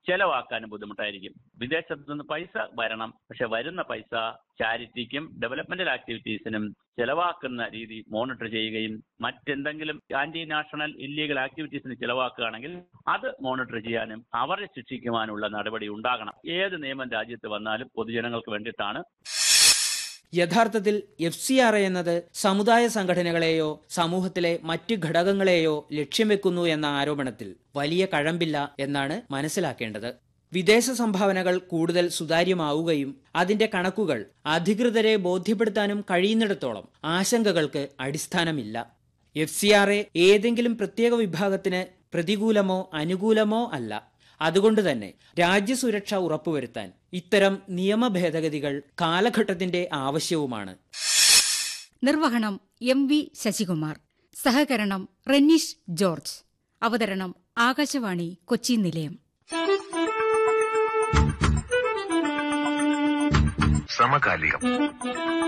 ചെലവാക്കാനും ബുദ്ധിമുട്ടായിരിക്കും വിദേശത്ത് നിന്ന് പൈസ വരണം പക്ഷെ വരുന്ന പൈസ ചാരിറ്റിക്കും ഡെവലപ്മെന്റൽ ആക്ടിവിറ്റീസിനും ചെലവാക്കുന്ന രീതി മോണിറ്റർ ചെയ്യുകയും മറ്റെന്തെങ്കിലും ആന്റി നാഷണൽ ഇല്ലീഗൽ ആക്ടിവിറ്റീസിന് ചെലവാക്കുകയാണെങ്കിൽ അത് മോണിറ്റർ ചെയ്യാനും അവരെ ശിക്ഷിക്കുവാനുള്ള നടപടി ഉണ്ടാകണം ഏത് നിയമം രാജ്യത്ത് വന്നാലും പൊതുജനങ്ങൾക്ക് വേണ്ടിയിട്ടാണ് യഥാർത്ഥത്തിൽ എഫ് സി ആർ എന്നത് സമുദായ സംഘടനകളെയോ സമൂഹത്തിലെ മറ്റ് ഘടകങ്ങളെയോ ലക്ഷ്യം വെക്കുന്നു എന്ന ആരോപണത്തിൽ വലിയ കഴമ്പില്ല എന്നാണ് മനസ്സിലാക്കേണ്ടത് വിദേശ സംഭാവനകൾ കൂടുതൽ സുതാര്യമാവുകയും അതിന്റെ കണക്കുകൾ അധികൃതരെ ബോധ്യപ്പെടുത്താനും കഴിയുന്നിടത്തോളം ആശങ്കകൾക്ക് അടിസ്ഥാനമില്ല എഫ് സി ആർ എ ഏതെങ്കിലും പ്രത്യേക വിഭാഗത്തിന് പ്രതികൂലമോ അനുകൂലമോ അല്ല അതുകൊണ്ട് തന്നെ രാജ്യസുരക്ഷ ഉറപ്പുവരുത്താൻ ഇത്തരം നിയമ ഭേദഗതികൾ കാലഘട്ടത്തിന്റെ ആവശ്യവുമാണ് നിർവഹണം എം വി ശശികുമാർ സഹകരണം റെനീഷ് ജോർജ് അവതരണം ആകാശവാണി കൊച്ചി നിലയം സമകാലികം